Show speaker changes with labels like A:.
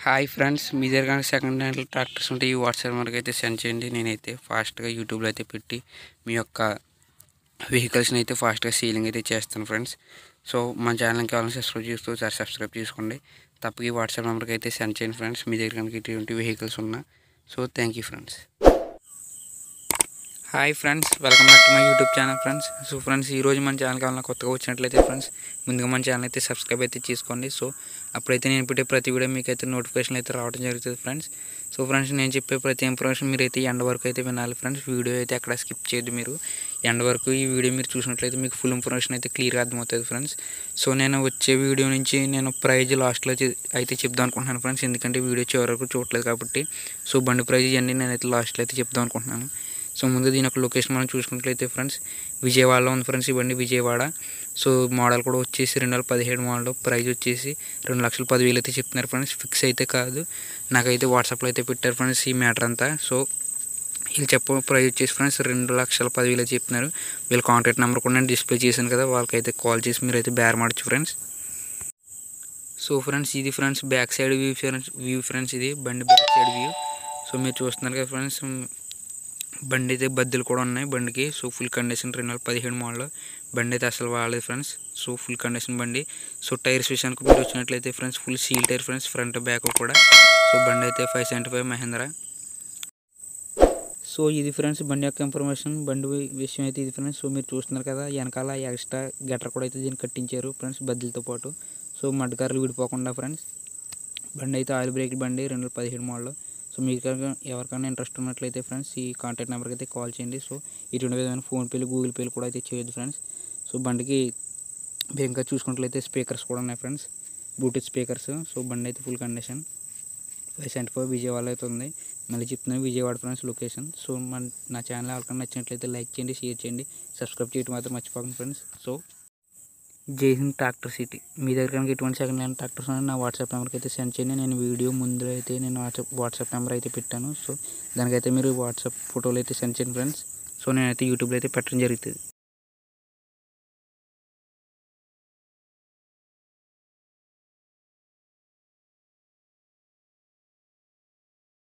A: hi friends మీ దగ్గర కనుక second hand tractors ఉంటే ఈ వాట్సాప్ నెంబర్కి అయితే సెండ్ చేయండి నేనైతే ఫాస్ట్గా యూట్యూబ్లో అయితే పెట్టి మీ యొక్క వెహికల్స్ని అయితే ఫాస్ట్గా సీలింగ్ అయితే చేస్తాను ఫ్రెండ్స్ సో మన ఛానల్కి కావాలని సబ్స్క్రైబ్ చేస్తూ ఒకసారి సబ్స్క్రైబ్ చేసుకోండి తప్పక ఈ వాట్సాప్ నెంబర్కి అయితే సెండ్ చేయండి ఫ్రెండ్స్ మీ దగ్గర కనుక ఇటువంటి వెహికల్స్ ఉన్నా so thank you friends hi friends welcome back to my YouTube channel friends so friends ఈ రోజు మన ఛానల్ కావాలన్నా కొత్తగా వచ్చినట్లయితే ఫ్రెండ్స్ ముందుగా మన ఛానల్ అయితే సబ్స్క్రైబ్ అయితే చేసుకోండి సో అప్పుడైతే నేను పెట్టే ప్రతి వీడియో మీకు అయితే నోటిఫికేషన్ అయితే రావడం జరుగుతుంది ఫ్రెండ్స్ సో ఫ్రెండ్స్ నేను చెప్పే ప్రతి ఇన్ఫర్మేషన్ మీరు అయితే ఎండ్ వరకు అయితే వినాలి ఫ్రెండ్స్ వీడియో అయితే ఎక్కడ స్కిప్ చేయొద్దు మీరు ఎండ్ వరకు ఈ వీడియో మీరు చూసినట్లయితే మీకు ఫుల్ ఇన్ఫర్మేషన్ అయితే క్లియర్గా అర్థమవుతుంది ఫ్రెండ్స్ సో నేను వచ్చే వీడియో నుంచి నేను ప్రైజ్ లాస్ట్లో చె- అయితే చెప్దాం అనుకుంటున్నాను ఫ్రెండ్స్ ఎందుకంటే వీడియో చివరి వరకు చూడలేదు కాబట్టి సో బండి ప్రైజ్ ఇవన్నీ నేనైతే లాస్ట్లో అయితే చెప్దాం అనుకుంటున్నాను సో ముందు దీని యొక్క లొకేషన్ మనం చూసుకున్నట్లయితే ఫ్రెండ్స్ విజయవాడలో ఉంది ఫ్రెండ్స్ ఇవన్నీ విజయవాడ సో మోడల్ కూడా వచ్చేసి రెండు వేల పదిహేడు మోడల్ ప్రైస్ వచ్చేసి రెండు లక్షల పదివేలు అయితే చెప్తున్నారు ఫ్రెండ్స్ ఫిక్స్ అయితే కాదు నాకైతే వాట్సాప్లో అయితే పెట్టారు ఫ్రెండ్స్ ఈ మ్యాటర్ అంతా సో వీళ్ళు చెప్ప ప్రైస్ వచ్చేసి ఫ్రెండ్స్ రెండు లక్షల పదివేలు అయితే చెప్తున్నారు వీళ్ళ కాంటాక్ట్ నెంబర్ కూడా నేను డిస్ప్లే చేశాను కదా వాళ్ళకైతే కాల్ చేసి మీరు అయితే బేర్ మాడచ్చు ఫ్రెండ్స్ సో ఫ్రెండ్స్ ఇది friends back side view friends view friends ఇది బండి బ్యాక్ సైడ్ వ్యూ సో మీరు చూస్తున్నారు కదా ఫ్రెండ్స్ బండి అయితే బద్దలు కూడా ఉన్నాయి బండికి సో ఫుల్ కండిషన్ రెండు వేల పదిహేడు మోడల్ బండి అయితే అసలు వాడలేదు ఫ్రెండ్స్ సో ఫుల్ కండిషన్ బండి సో టైర్స్ విషయానికి మీరు వచ్చినట్లయితే friends full seal tyre friends front back కూడా సో బండి అయితే five seventy five Mahindra so ఇది ఫ్రెండ్స్ బండి యొక్క ఇన్ఫర్మేషన్ బండి వి- విషయం అయితే ఇది ఫ్రెండ్స్ సో మీరు చూస్తున్నారు కదా వెనకాల ఎక్స్ట్రా గట్ర కూడా అయితే దీన్ని కట్టించారు ఫ్రెండ్స్ బద్దలతో పాటు సో మడ్డకారులు విడిపోకుండా ఫ్రెండ్స్ బండి అయితే ఆయిల్ బ్రేక్ బండి రెండు వేల పదిహేడు మోడల్ సో మీకు కనుక ఎవరికైనా ఇంట్రెస్ట్ ఉన్నట్లయితే ఫ్రెండ్స్ ఈ కాంటాక్ట్ నెంబర్కి అయితే కాల్ చేయండి సో ఇటువంటి విధమైన ఫోన్పేలు గూగుల్ పేలు కూడా అయితే చేయొద్దు ఫ్రెండ్స్ సో బండికి మీరు ఇంకా చూసుకున్నట్లయితే స్పీకర్స్ కూడా ఉన్నాయి ఫ్రెండ్స్ బ్లూటూత్ స్పీకర్స్ సో బండి అయితే full condition five seventy five Vijayawada అయితే ఉంది మళ్ళీ చెప్తున్నాను విజయవాడ ఫ్రెండ్స్ లొకేషన్ సో మన నా ఛానల్ ఎవరికైనా నచ్చినట్లయితే లైక్ చేయండి షేర్ చేయండి సబ్స్క్రైబ్ చేయడం మాత్రం మర్చిపోకండి ఫ్రెండ్స్ సో జై హింద్ ట్రాక్టర్ సిటీ మీ దగ్గర కనుక ఎటువంటి సెకండ్ హ్యాండ్ ట్రాక్టర్స్ ఉన్నాయి నా వాట్సాప్ నెంబర్కి అయితే సెండ్ చేయండి నేను వీడియో ముందు అయితే నేను వాట్సాప్ వాట్సాప్ నెంబర్ అయితే పెట్టాను సో దానికైతే మీరు వాట్సాప్ ఫోటోలు అయితే సెండ్ చేయండి ఫ్రెండ్స్ సో నేనైతే యూట్యూబ్లో అయితే పెట్టడం జరుగుతుంది